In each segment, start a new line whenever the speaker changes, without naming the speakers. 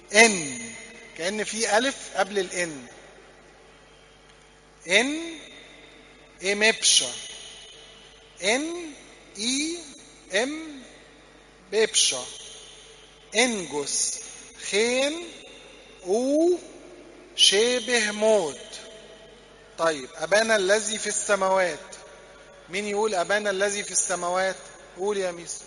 ان كأن في ألف قبل الإن إن إمبشا إن إي إم بيبشا إنجس خين أو شبه موت طيب أبانا الذي في السماوات مين يقول أبانا الذي في السماوات قول يا ميس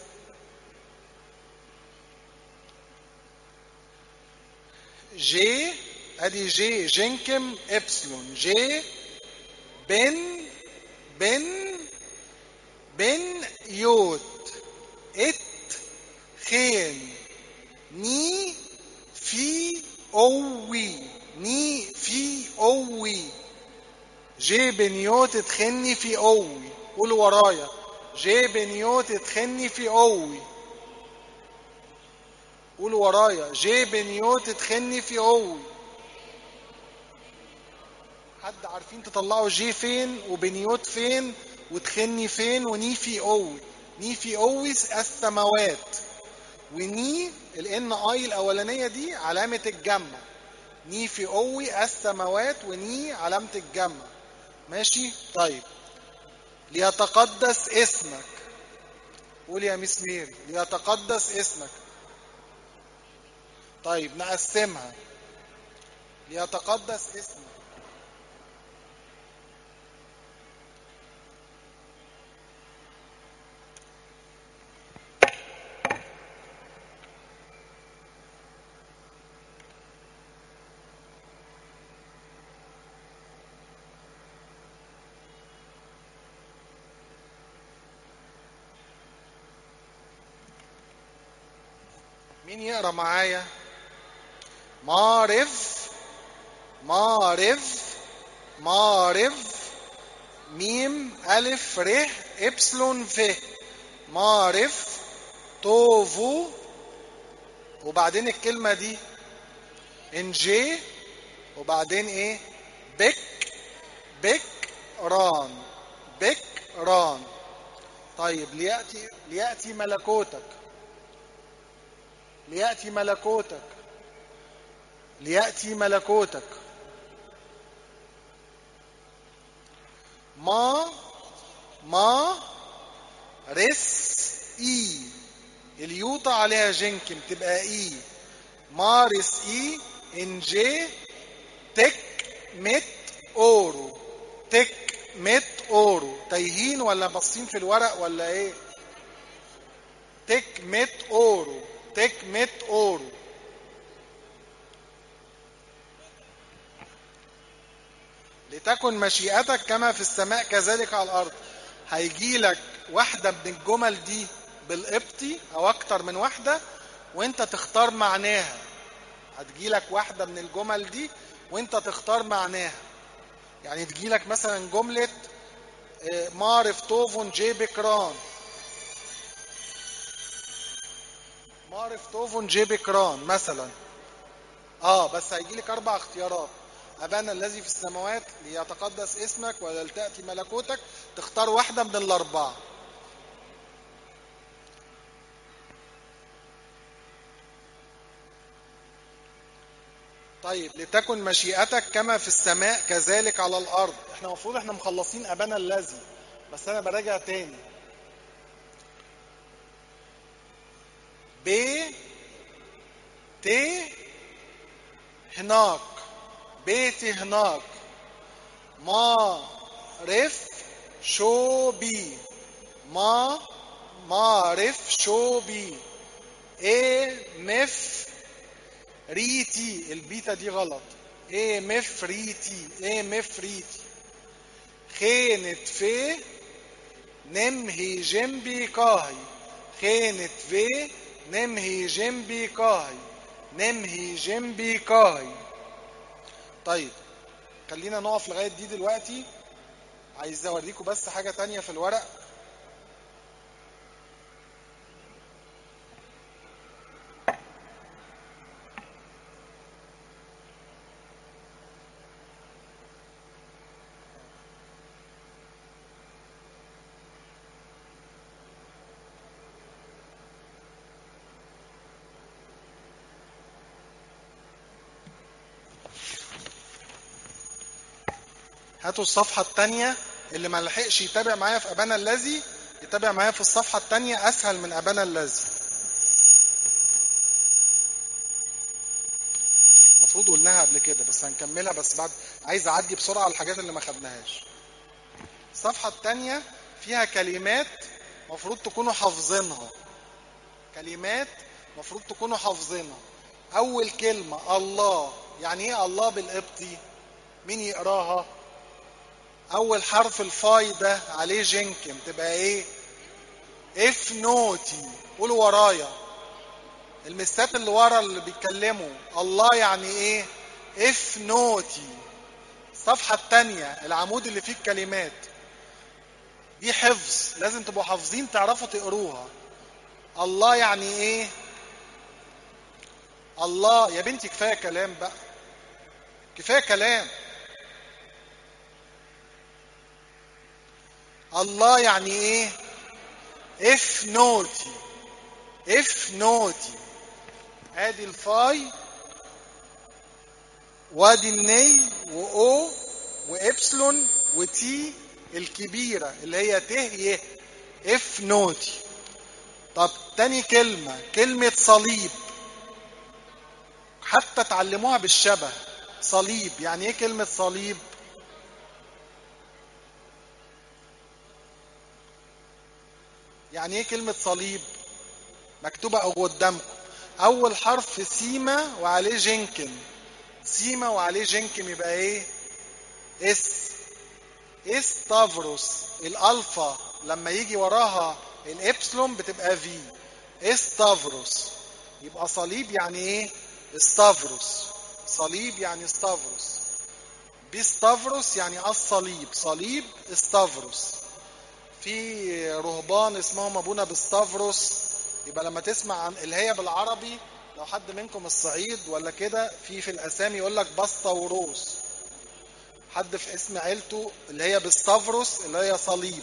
جي ادي جي جنكم ابسلون جي بن بن بن يوت ات خين ني في اوي ني في اوي جي بنيوت تخني في اوي قول ورايا جي بنيوت تخني في اوي قول ورايا جي بنيوت تخني في اوي حد عارفين تطلعوا جي فين وبنيوت فين وتخني فين وني في اوي ني في اوي السماوات وني الان اي الاولانيه دي علامه الجمع ني في اوي السماوات وني علامه الجمع ماشي طيب ليتقدس اسمك قول يا ميس ميري ليتقدس اسمك طيب نقسمها ليتقدس اسمك مين يقرا معايا معرف معرف معرف ميم ألف ر إبسلون ف معرف توفو وبعدين الكلمة دي انجي وبعدين ايه بك بك ران بك ران طيب ليأتي ليأتي ملكوتك ليأتي ملكوتك ليأتي ملكوتك ما ما رس اي اليوطة عليها جنكم تبقى اي مارس اي ان جي تك مت اورو تك مت اورو تايهين ولا باصين في الورق ولا ايه تك مت اورو تك مت اورو لتكن مشيئتك كما في السماء كذلك على الارض هيجي لك واحده من الجمل دي بالقبطي او اكتر من واحده وانت تختار معناها هتجي لك واحده من الجمل دي وانت تختار معناها يعني تجي لك مثلا جمله معرف توفون جي بكران معرف توفون جي بكران مثلا اه بس هيجي لك اربع اختيارات أبانا الذي في السماوات ليتقدس اسمك ولتأتي ملكوتك تختار واحدة من الأربعة طيب لتكن مشيئتك كما في السماء كذلك على الأرض احنا المفروض احنا مخلصين أبانا الذي بس أنا براجع تاني ب ت هناك بيتي هناك ما رف شو بي ما ما رف شو بي ايه مف ريتي البيتا دي غلط ايه مف ريتي ايه مف ريتي خينت في نمهي جنبي كاهي خينت في نمهي جنبي كاهي نمهي جنبي كاهي طيب خلينا نقف لغايه دي دلوقتي عايز اوريكم بس حاجه تانية في الورق هاتوا الصفحة التانية اللي ما لحقش يتابع معايا في أبانا الذي يتابع معايا في الصفحة التانية أسهل من أبانا الذي المفروض قلناها قبل كده بس هنكملها بس بعد عايز أعدي بسرعة على الحاجات اللي ما خدناهاش الصفحة التانية فيها كلمات مفروض تكونوا حافظينها كلمات مفروض تكونوا حافظينها أول كلمة الله يعني إيه الله بالقبطي؟ مين يقراها؟ أول حرف الفاي ده عليه جنكم تبقى إيه؟ اف نوتي قولوا ورايا المسات اللي ورا اللي بيتكلموا الله يعني ايه اف نوتي الصفحة التانية العمود اللي فيه الكلمات دي حفظ لازم تبقوا حافظين تعرفوا تقروها الله يعني ايه الله يا بنتي كفايه كلام بقى كفايه كلام الله يعني ايه اف نوتي اف نوتي ادي الفاي وادي الني واو وابسلون وتي الكبيره اللي هي ت ي اف نوتي طب تاني كلمه كلمه صليب حتى تعلموها بالشبه صليب يعني ايه كلمه صليب يعني ايه كلمة صليب؟ مكتوبة أو قدامكم. أول حرف سيما وعليه جنكم. سيما وعليه جنكم يبقى إيه؟ اس. استافروس الألفا لما يجي وراها الإبسلون بتبقى في. استافروس. يبقى صليب يعني إيه؟ استافروس. صليب يعني استافروس. بيستافروس يعني الصليب. صليب استافروس. في رهبان اسمهم ابونا بستافروس يبقى لما تسمع عن اللي هي بالعربي لو حد منكم الصعيد ولا كده في في الاسامي يقول لك بسطوروس حد في اسم عيلته اللي هي بستافروس اللي هي صليب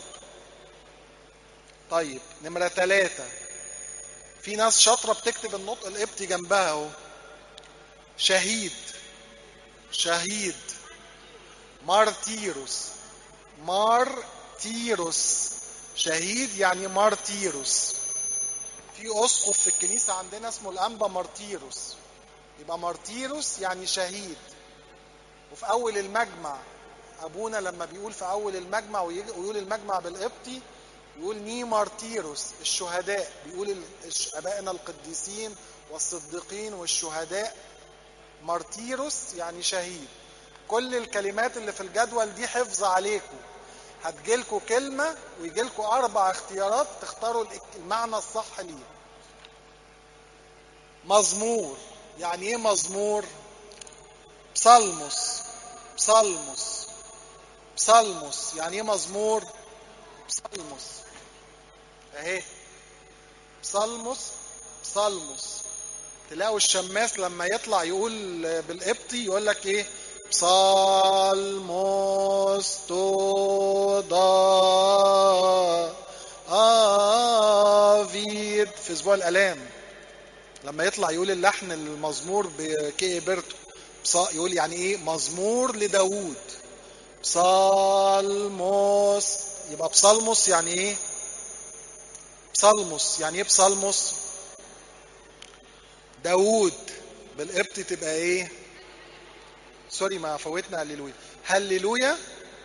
طيب نمرة ثلاثة في ناس شاطرة بتكتب النطق القبطي جنبها اهو شهيد شهيد مارتيروس مار مارتيروس شهيد يعني مارتيروس في اسقف في الكنيسه عندنا اسمه الانبا مارتيروس يبقى مارتيروس يعني شهيد وفي اول المجمع ابونا لما بيقول في اول المجمع ويقول المجمع بالقبطي يقول ني مارتيروس الشهداء بيقول ابائنا القديسين والصديقين والشهداء مارتيروس يعني شهيد كل الكلمات اللي في الجدول دي حفظ عليكم هتجيلكوا كلمة ويجيلكوا أربع اختيارات تختاروا المعنى الصح ليه. مزمور يعني إيه مزمور؟ بصلمس بصلمس بصلمس يعني إيه مزمور؟ بصلمس أهي بصلمس بصلمس تلاقوا الشماس لما يطلع يقول بالقبطي يقول لك إيه؟ Psalmos تودا آفيد في أسبوع الآلام لما يطلع يقول اللحن المزمور بكي بيرتو يقول يعني إيه مزمور لداوود بصالموس يبقى بصالموس يعني إيه بصالموس يعني إيه بصالموس داوود بالقبط تبقى إيه سوري ما فوتنا هللويا هللويا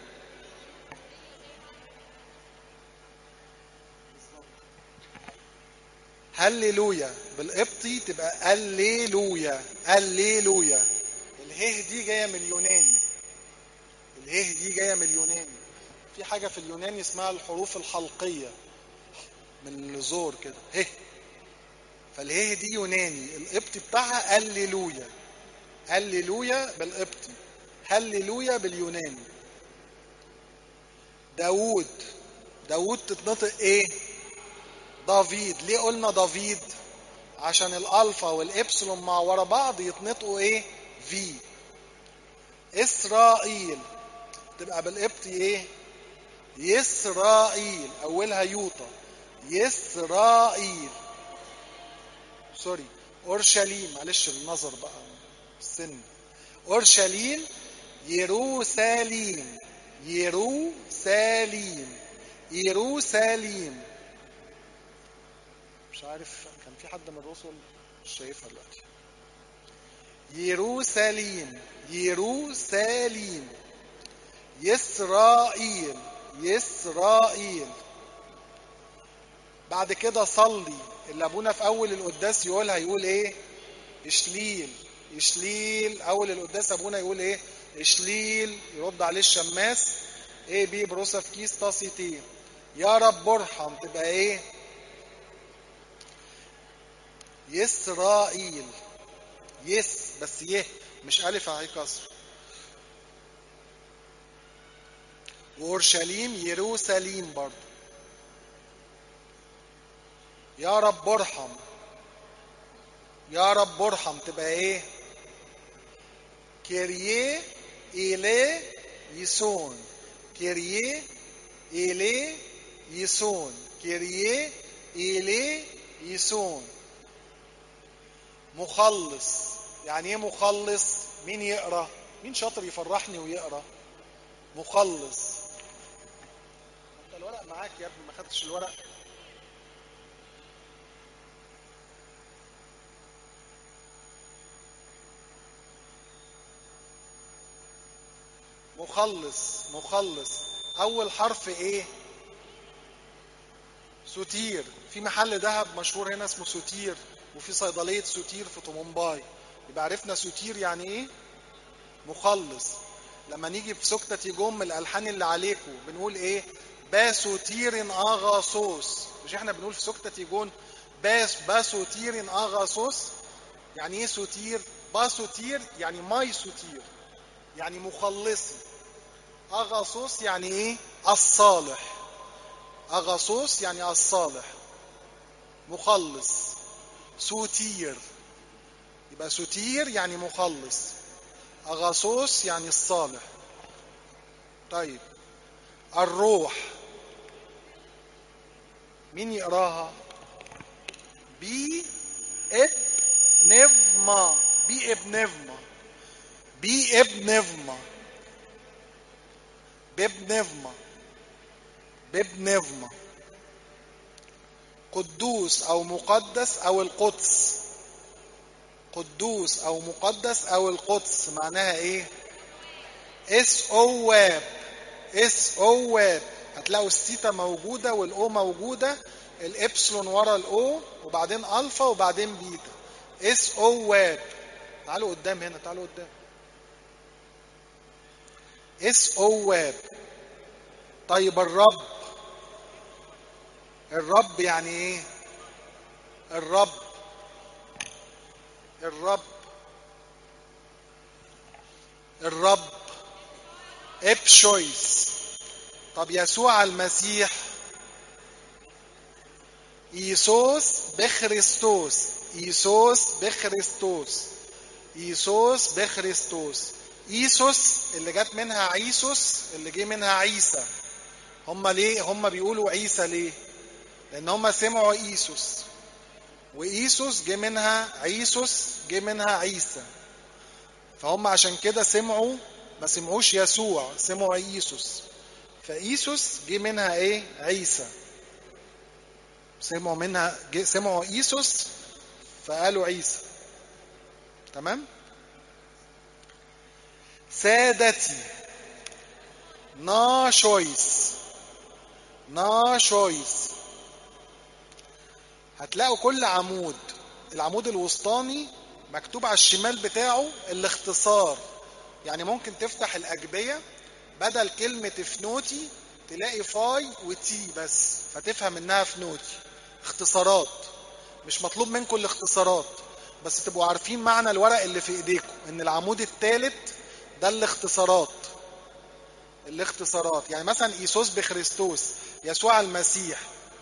هللويا بالقبطي تبقى الليلويا الليلويا اله دي جايه من اليوناني اله دي جايه من اليوناني في حاجه في اليوناني اسمها الحروف الحلقيه من الزور كده هه فاله دي يوناني القبطي بتاعها الليلويا هللويا بالقبطي هللويا باليوناني داوود داوود تتنطق ايه دافيد ليه قلنا دافيد عشان الالفا والابسلون مع ورا بعض يتنطقوا ايه في اسرائيل تبقى بالقبطي ايه يسرائيل اولها يوطا يسرائيل سوري اورشليم معلش النظر بقى السن اورشليم يروساليم يروساليم يروساليم مش عارف كان في حد من الرسل مش شايفها دلوقتي يروساليم يروساليم يسرائيل يسرائيل بعد كده صلي اللي ابونا في اول القداس يقولها يقول ايه اشليل اشليل اول القداس ابونا يقول ايه اشليل يرد عليه الشماس ايه بي بروسا في كيس طاسيتين يا رب ارحم تبقى ايه يسرائيل يس بس يه مش الف عليه كسر واورشليم يروساليم برضه يا رب ارحم يا رب ارحم تبقى ايه كيريه إلي يسون كيريه إلي يسون كيريه إلي يسون مخلص يعني ايه مخلص مين يقرا مين شاطر يفرحني ويقرا مخلص انت الورق معاك يا ابني ما خدتش الورق مخلص مخلص اول حرف ايه سوتير في محل ذهب مشهور هنا اسمه سوتير وفي صيدليه سوتير في طومنباي يبقى عرفنا سوتير يعني ايه مخلص لما نيجي في سكتة جم الالحان اللي عليكم بنقول ايه باسوتير اغاصوص مش احنا بنقول في سكتة جون باس باسوتير اغاصوص يعني ايه سوتير باسوتير يعني ماي سوتير يعني مخلصي اغاصوص يعني ايه الصالح اغاصوص يعني الصالح مخلص سوتير يبقى سوتير يعني مخلص اغاصوص يعني الصالح طيب الروح مين يقراها بي اب نفما بي اب نفما بي اب نفما بيب نفما بيب نفما قدوس او مقدس او القدس قدوس او مقدس او القدس معناها ايه اس او واب اس او واب هتلاقوا السيتا موجوده والاو موجوده الابسلون ورا الاو وبعدين الفا وبعدين بيتا اس او واب تعالوا قدام هنا تعالوا قدام اس او واب طيب الرب الرب يعني ايه الرب الرب الرب ابشويس طب يسوع المسيح ايسوس بخريستوس ايسوس بخريستوس ايسوس بخريستوس ايسوس اللي جت منها عيسوس اللي جه منها عيسى هم ليه هم بيقولوا عيسى ليه لان هم سمعوا ايسوس وايسوس جه منها عيسوس جه منها عيسى فهم عشان كده سمعوا ما سمعوش يسوع سمعوا ايسوس فايسوس جه منها ايه عيسى سمعوا منها سمعوا ايسوس فقالوا عيسى تمام سادتي نا شويس نا شويس هتلاقوا كل عمود العمود الوسطاني مكتوب على الشمال بتاعه الاختصار يعني ممكن تفتح الأجبية بدل كلمة فنوتي تلاقي فاي وتي بس فتفهم انها فنوتي اختصارات مش مطلوب منكم الاختصارات بس تبقوا عارفين معنى الورق اللي في ايديكم ان العمود الثالث ده الاختصارات الاختصارات يعني مثلا ايسوس بخريستوس يسوع المسيح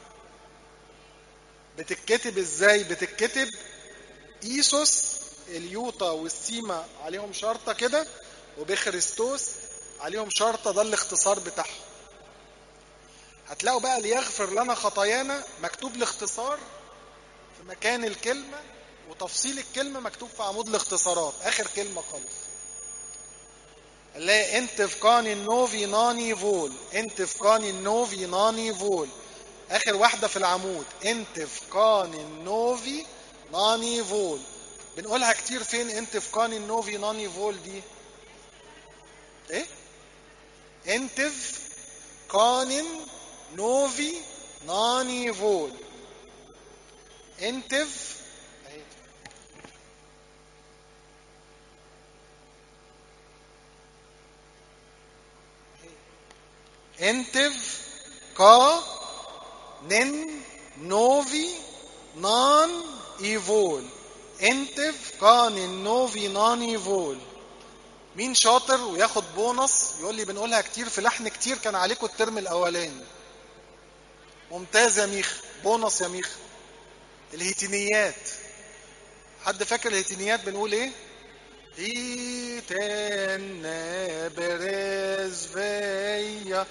بتتكتب ازاي بتتكتب ايسوس اليوطا والسيما عليهم شرطة كده وبخريستوس عليهم شرطة ده الاختصار بتاعهم هتلاقوا بقى ليغفر لنا خطايانا مكتوب الاختصار في مكان الكلمة وتفصيل الكلمة مكتوب في عمود الاختصارات آخر كلمة خالص اللي انت في كان النوفي ناني فول انت في كان النوفي ناني فول اخر واحده في العمود انت في كان النوفي ناني فول بنقولها كتير فين انت في كان النوفي ناني فول دي ايه انت في كان نوفي ناني فول انتف اهي انتف كا نن نوفي نان ايفول انتف كان نوفي نان ايفول مين شاطر وياخد بونص يقول لي بنقولها كتير في لحن كتير كان عليكم الترم الاولاني ممتاز يا ميخ بونص يا ميخ الهيتينيات حد فاكر الهيتينيات بنقول ايه ايتن برز فيا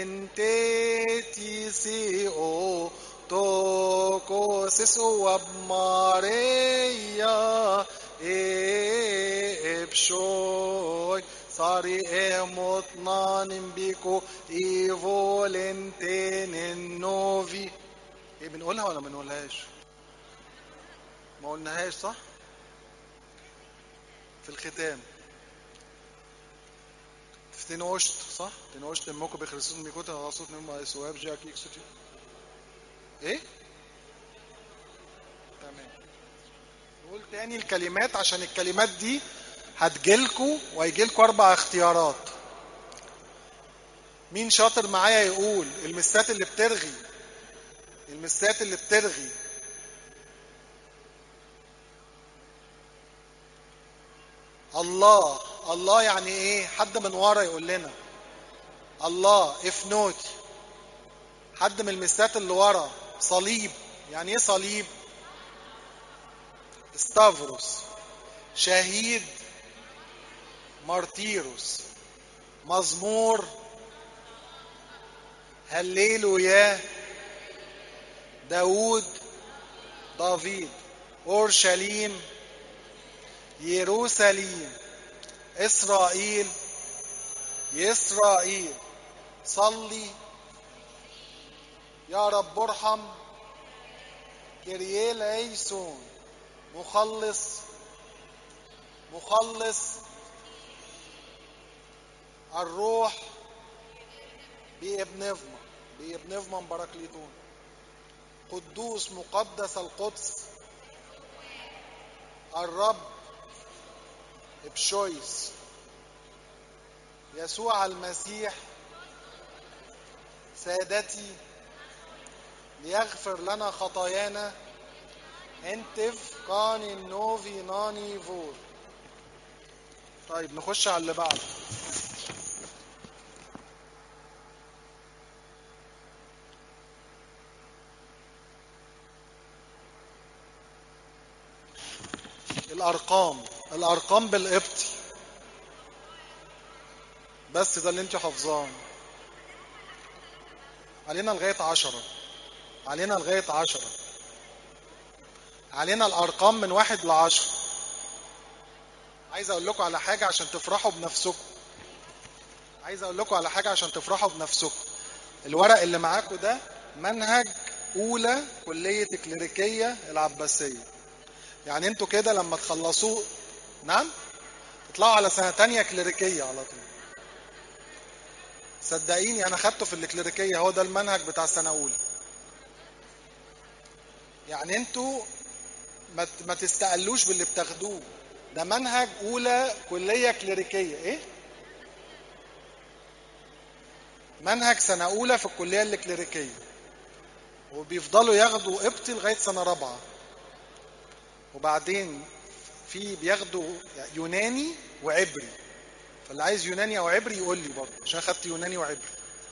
انتي سي او توكو سيسو ماريا ابشوي صاري اموت نانم بيكو ايفولنتين النوفي ايه بنقولها ولا ما بنقولهاش ما قلناهاش صح في الختام في تنوشت صح تنوشت الموكو بخرسوس ميكوتا غاصوت نما سواب جاك يكسوتي ايه تمام نقول تاني الكلمات عشان الكلمات دي هتجيلكوا وهيجيلكوا اربع اختيارات مين شاطر معايا يقول المسات اللي بترغي المسات اللي بترغي الله الله يعني ايه حد من ورا يقول لنا الله اف نوت حد من المسات اللي ورا صليب يعني ايه صليب ستافروس شهيد مارتيروس مزمور هللويا داود دافيد اورشليم يروساليم اسرائيل يسرائيل صلي يا رب ارحم كريال ايسون مخلص مخلص الروح بابنفما بابنفما باراكليتون قدوس مقدس القدس الرب بشويس يسوع المسيح سادتي ليغفر لنا خطايانا انتف كاني نوفي ناني فور طيب نخش على اللي بعده الارقام الارقام بالقبطي بس ده اللي انت حافظاه علينا لغايه عشرة علينا لغايه عشرة علينا الارقام من واحد لعشرة عايز اقول لكم على حاجه عشان تفرحوا بنفسكم عايز اقول لكم على حاجه عشان تفرحوا بنفسكم الورق اللي معاكم ده منهج اولى كليه الكليريكيه العباسيه يعني انتوا كده لما تخلصوه نعم تطلعوا على سنه تانية كليريكيه على طول صدقيني انا خدته في الكليريكيه هو ده المنهج بتاع سنه اولى يعني انتوا ما ما تستقلوش باللي بتاخدوه ده منهج اولى كليه كليريكيه ايه منهج سنه اولى في الكليه الكليريكيه وبيفضلوا ياخدوا قبطي لغايه سنه رابعه وبعدين في بياخدوا يوناني وعبري فاللي عايز يوناني او عبري يقول لي برضه عشان خدت يوناني وعبري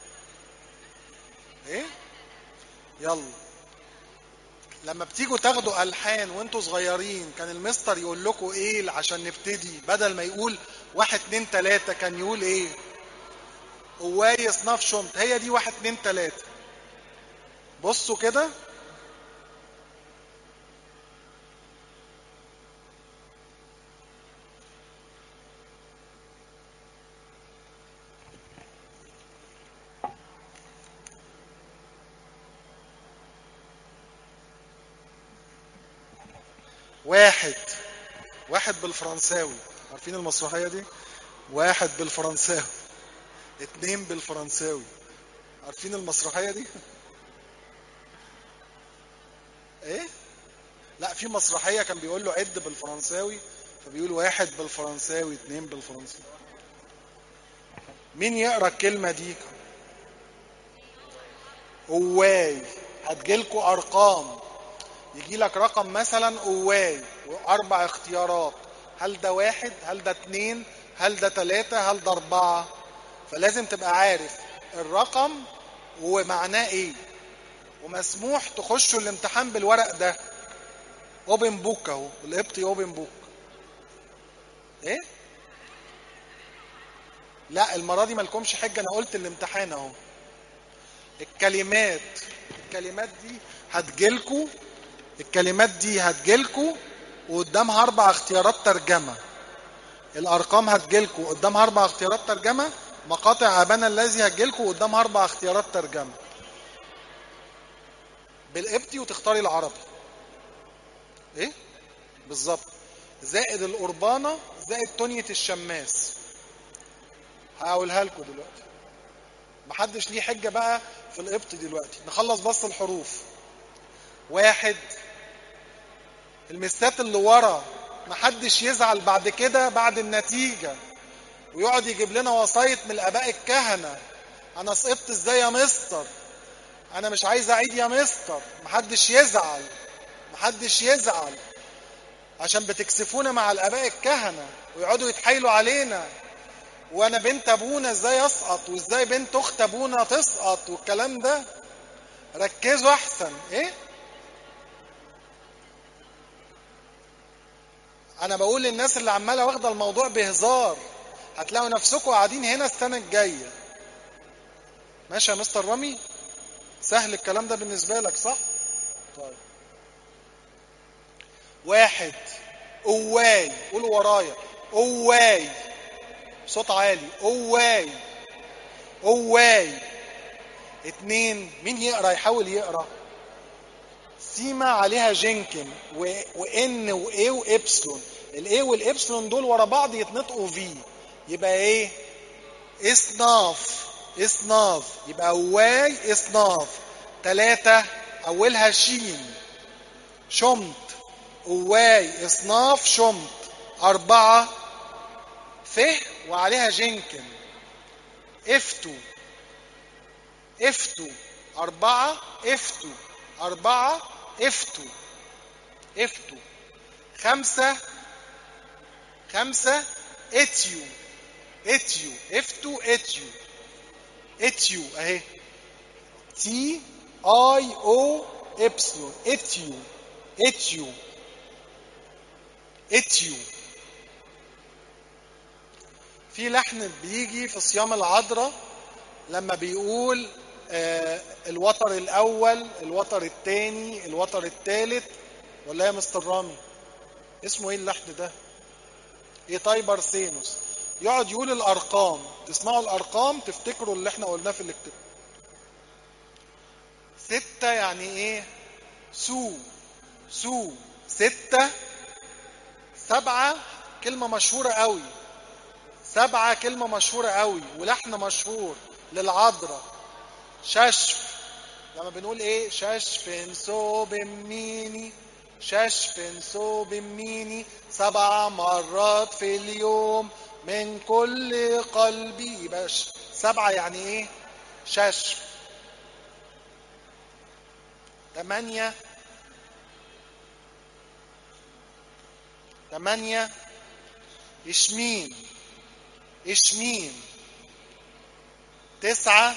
ايه يلا لما بتيجوا تاخدوا الحان وانتوا صغيرين كان المستر يقول لكم ايه عشان نبتدي بدل ما يقول واحد اتنين تلاته كان يقول ايه قواي صناف شنط هي دي واحد اتنين تلاته بصوا كده واحد واحد بالفرنساوي عارفين المسرحية دي واحد بالفرنساوي اتنين بالفرنساوي عارفين المسرحية دي ايه لا في مسرحية كان بيقول له عد بالفرنساوي فبيقول واحد بالفرنساوي اتنين بالفرنساوي مين يقرا الكلمة دي قواي هتجيلكوا ارقام يجي لك رقم مثلا قواي واربع اختيارات هل ده واحد هل ده اتنين هل ده تلاتة هل ده اربعة فلازم تبقى عارف الرقم ومعناه ايه ومسموح تخشوا الامتحان بالورق ده اوبن بوك اهو القبطي اوبن بوك ايه لا المره دي مالكمش حجه انا قلت الامتحان اهو الكلمات الكلمات دي هتجيلكوا الكلمات دي هتجيلكوا وقدامها اربع اختيارات ترجمه الارقام هتجيلكوا قدامها اربع اختيارات ترجمه مقاطع ابانا الذي هتجيلكوا قدامها اربع اختيارات ترجمه بالقبطي وتختاري العربي ايه بالظبط زائد القربانه زائد تونية الشماس هقولها لكم دلوقتي محدش ليه حجة بقى في القبط دلوقتي نخلص بس الحروف واحد المسات اللي ورا محدش يزعل بعد كده بعد النتيجة ويقعد يجيب لنا وصاية من الآباء الكهنة أنا سقطت إزاي يا مستر أنا مش عايز أعيد يا مستر محدش يزعل محدش يزعل عشان بتكسفونا مع الآباء الكهنة ويقعدوا يتحايلوا علينا وانا بنت ابونا ازاي اسقط وازاي بنت اخت ابونا تسقط والكلام ده ركزوا احسن ايه انا بقول للناس اللي عماله واخده الموضوع بهزار هتلاقوا نفسكم قاعدين هنا السنه الجايه ماشي يا مستر رامي سهل الكلام ده بالنسبه لك صح طيب واحد قواي قولوا ورايا قواي صوت عالي قواي قواي اتنين مين يقرا يحاول يقرا سيما عليها جنكن و... وان وايه وابسلون الايه والابسلون دول ورا بعض يتنطقوا في يبقى ايه اصناف اصناف يبقى قواي اصناف ثلاثة اولها شين شمت قواي اصناف شمت اربعة فه وعليها جنكن افتو افتو أربعة افتو أربعة افتو افتو خمسة خمسة اتيو اتيو افتو اتيو اتيو اهي تي اي او ابسلون اتيو اتيو اتيو في لحن بيجي في صيام العذراء لما بيقول آه الوتر الاول الوتر الثاني الوتر الثالث ولا يا مستر رامي اسمه ايه اللحن ده ايه تايبر سينوس يقعد يقول الارقام تسمعوا الارقام تفتكروا اللي احنا قلناه في الاكتب ستة يعني ايه سو سو ستة سبعة كلمة مشهورة قوي سبعة كلمة مشهورة قوي ولحن مشهور للعذراء ششف لما بنقول ايه ششف صوب ميني ششف صوب ميني سبع مرات في اليوم من كل قلبي يبقى سبعة يعني ايه ششف ثمانية ثمانية اشمين اشمين تسعة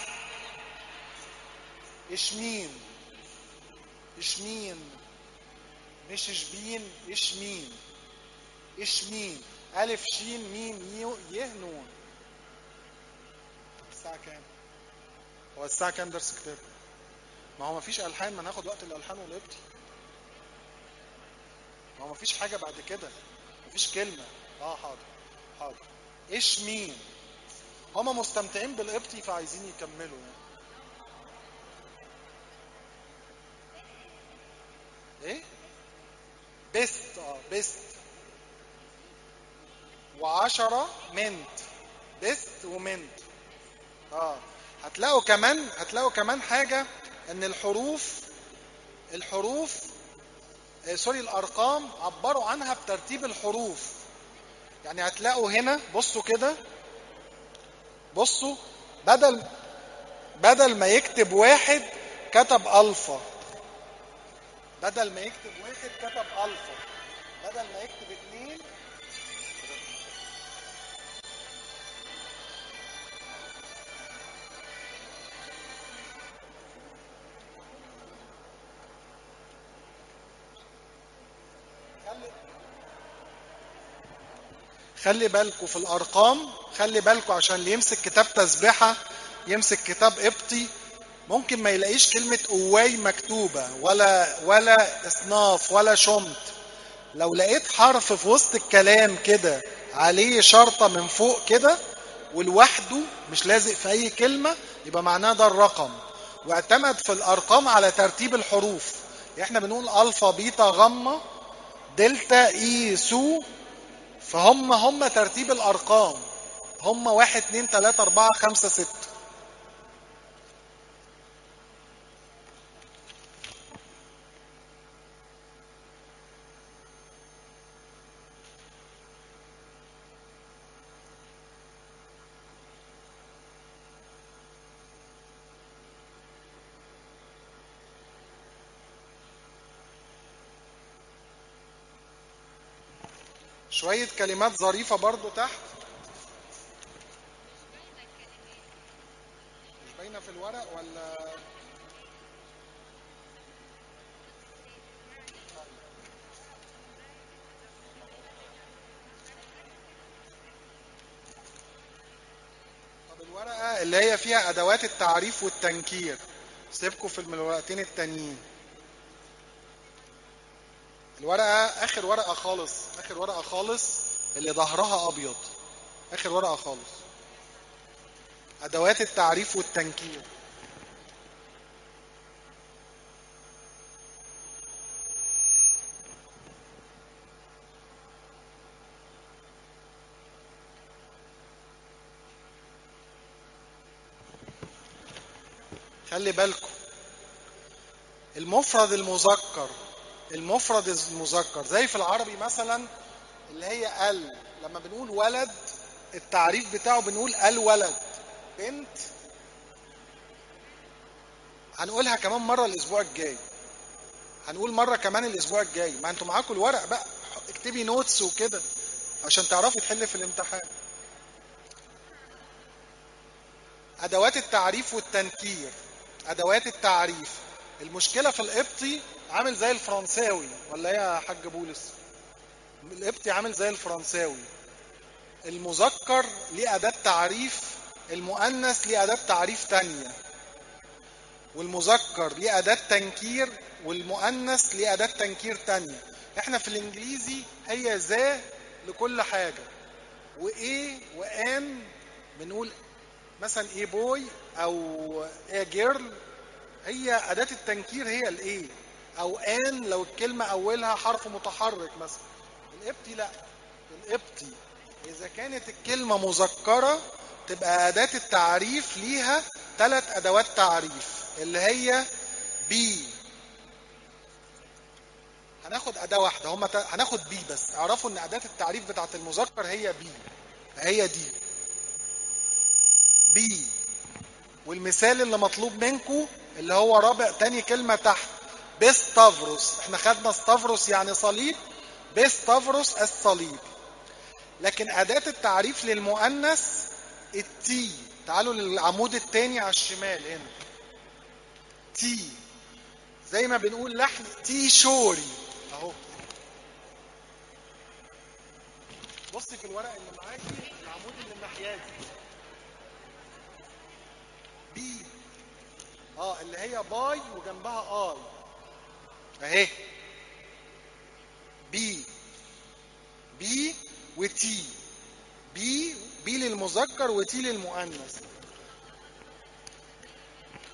اشمين اشمين مش اشبين اشمين اشمين ألف شين ميم يو يه نون الساعة كام؟ هو الساعة كام درس كتاب؟ ما هو مفيش ألحان ما ناخد وقت الألحان والإبتي ما هو مفيش حاجة بعد كده مفيش كلمة اه حاضر حاضر ايش مين هما مستمتعين بالقبطي فعايزين يكملوا يعني ايه بيست اه بيست وعشرة منت بيست ومنت اه هتلاقوا كمان هتلاقوا كمان حاجة ان الحروف الحروف آه سوري الارقام عبروا عنها بترتيب الحروف يعني هتلاقوا هنا بصوا كده بصوا بدل بدل ما يكتب واحد كتب الفا بدل ما يكتب واحد كتب الفا بدل ما يكتب اتنين خلي خلي بالكوا في الارقام خلي بالكوا عشان اللي يمسك كتاب تسبحه يمسك كتاب قبطي ممكن ما يلاقيش كلمة قواي مكتوبة ولا ولا اصناف ولا شمت لو لقيت حرف في وسط الكلام كده عليه شرطة من فوق كده ولوحده مش لازق في أي كلمة يبقى معناه ده الرقم واعتمد في الأرقام على ترتيب الحروف احنا بنقول ألفا بيتا غمة دلتا إي سو فهم هم ترتيب الأرقام هم واحد اتنين تلاتة أربعة خمسة ستة شوية كلمات ظريفة برضو تحت مش باينة في الورق ولا طب الورقة اللي هي فيها أدوات التعريف والتنكير سيبكوا في الورقتين التانيين الورقة آخر ورقة خالص آخر ورقة خالص اللي ظهرها أبيض آخر ورقة خالص أدوات التعريف والتنكير خلي بالكم المفرد المذكر المفرد المذكر زي في العربي مثلا اللي هي ال لما بنقول ولد التعريف بتاعه بنقول الولد بنت هنقولها كمان مرة الأسبوع الجاي هنقول مرة كمان الأسبوع الجاي ما انتوا معاكم الورق بقى اكتبي نوتس وكده عشان تعرفي تحل في الامتحان أدوات التعريف والتنكير أدوات التعريف المشكلة في القبطي عامل زي الفرنساوي ولا ايه يا حاج بولس القبطي عامل زي الفرنساوي المذكر ليه أداة تعريف المؤنث ليه أداة تعريف تانية والمذكر ليه أداة تنكير والمؤنث ليه أداة تنكير تانية احنا في الانجليزي هي ذا لكل حاجة وايه وان بنقول مثلا ايه بوي او ايه جيرل هي أداة التنكير هي الايه او ان لو الكلمة اولها حرف متحرك مثلا القبطي لا القبطي اذا كانت الكلمة مذكرة تبقى أداة التعريف ليها ثلاث أدوات تعريف اللي هي بي هناخد أداة واحدة هم ت... هناخد بي بس اعرفوا إن أداة التعريف بتاعت المذكر هي بي هي دي بي والمثال اللي مطلوب منكم اللي هو رابع تاني كلمة تحت بيستافروس احنا خدنا ستافروس يعني صليب بيستافروس الصليب لكن أداة التعريف للمؤنث التي تعالوا للعمود التاني على الشمال هنا تي زي ما بنقول لحن تي شوري اهو بصي في الورق اللي معاكي العمود اللي الناحيه دي بي اه اللي هي باي وجنبها اي اهي بي بي وتي بي بي للمذكر وتي للمؤنث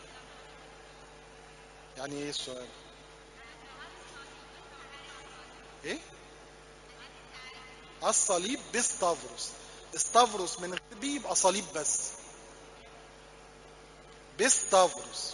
يعني ايه السؤال ايه الصليب بستافروس استافروس من غير بي يبقى صليب بس بستافروس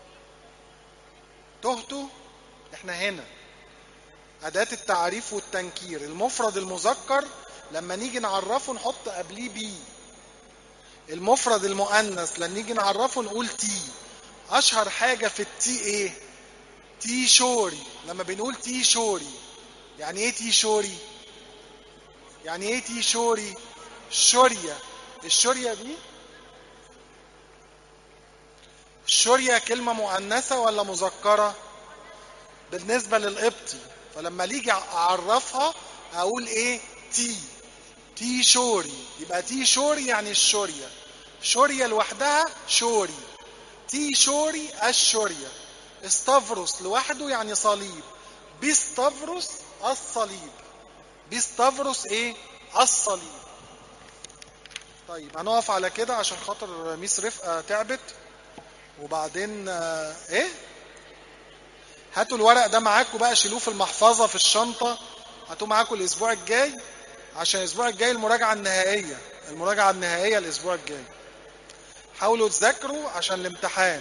تهتوا احنا هنا أداة التعريف والتنكير المفرد المذكر لما نيجي نعرفه نحط قبليه بي المفرد المؤنث لما نيجي نعرفه نقول تي أشهر حاجة في التي إيه؟ تي شوري لما بنقول تي شوري يعني إيه تي شوري؟ يعني إيه تي شوري؟ شورية الشورية دي الشورية كلمة مؤنثة ولا مذكرة؟ بالنسبة للقبطي فلما نيجي اعرفها اقول ايه تي تي شوري يبقى تي شوري يعني الشورية شورية لوحدها شوري تي شوري الشورية استافروس لوحده يعني صليب بيستافروس الصليب بيستافروس ايه الصليب طيب هنقف على كده عشان خاطر ميس رفقة تعبت وبعدين آه، ايه هاتوا الورق ده معاكم بقى شيلوه في المحفظة في الشنطة هاتوا معاكم الأسبوع الجاي عشان الأسبوع الجاي المراجعة النهائية المراجعة النهائية الأسبوع الجاي حاولوا تذاكروا عشان الامتحان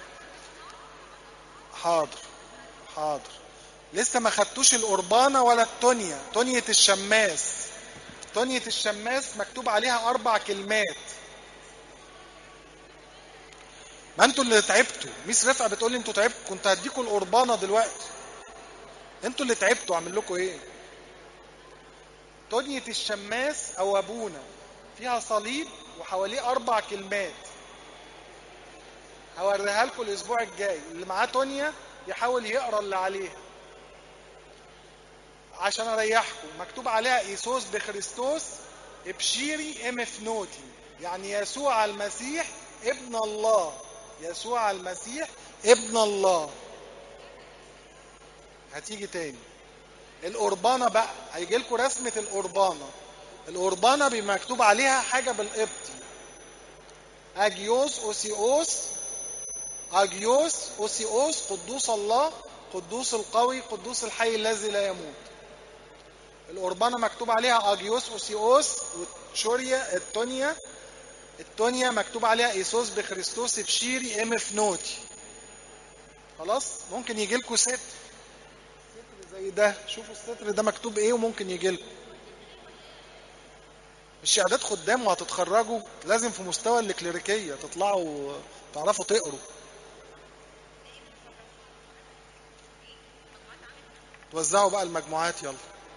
حاضر حاضر لسه ما خدتوش القربانة ولا التونية تونية الشماس تونية الشماس مكتوب عليها أربع كلمات ما انتوا اللي تعبتوا ميس رفقه بتقول لي انتوا تعبتوا كنت هديكوا القربانه دلوقتي انتوا اللي تعبتوا اعمل لكم ايه تونية الشماس او ابونا فيها صليب وحواليه اربع كلمات هوريها لكم الاسبوع الجاي اللي معاه تونية يحاول يقرا اللي عليها عشان اريحكم مكتوب عليها ايسوس بخريستوس ابشيري ام فنوتي يعني يسوع المسيح ابن الله يسوع المسيح ابن الله هتيجي تاني القربانة بقى هيجي لكم رسمة القربانة القربانة بيبقى مكتوب عليها حاجة بالقبطي أجيوس أوسيوس أجيوس أوسيوس قدوس الله قدوس القوي قدوس الحي الذي لا يموت القربانة مكتوب عليها أجيوس أوسيوس وتشوريا التونيا التونيا مكتوب عليها ايسوس بخريستوس بشيري ام فنوتي خلاص ممكن يجي لكم ستر ستر زي ده شوفوا الستر ده مكتوب ايه وممكن يجي لكم مش اعداد خدام وهتتخرجوا لازم في مستوى الكليريكيه تطلعوا تعرفوا تقروا توزعوا بقى المجموعات يلا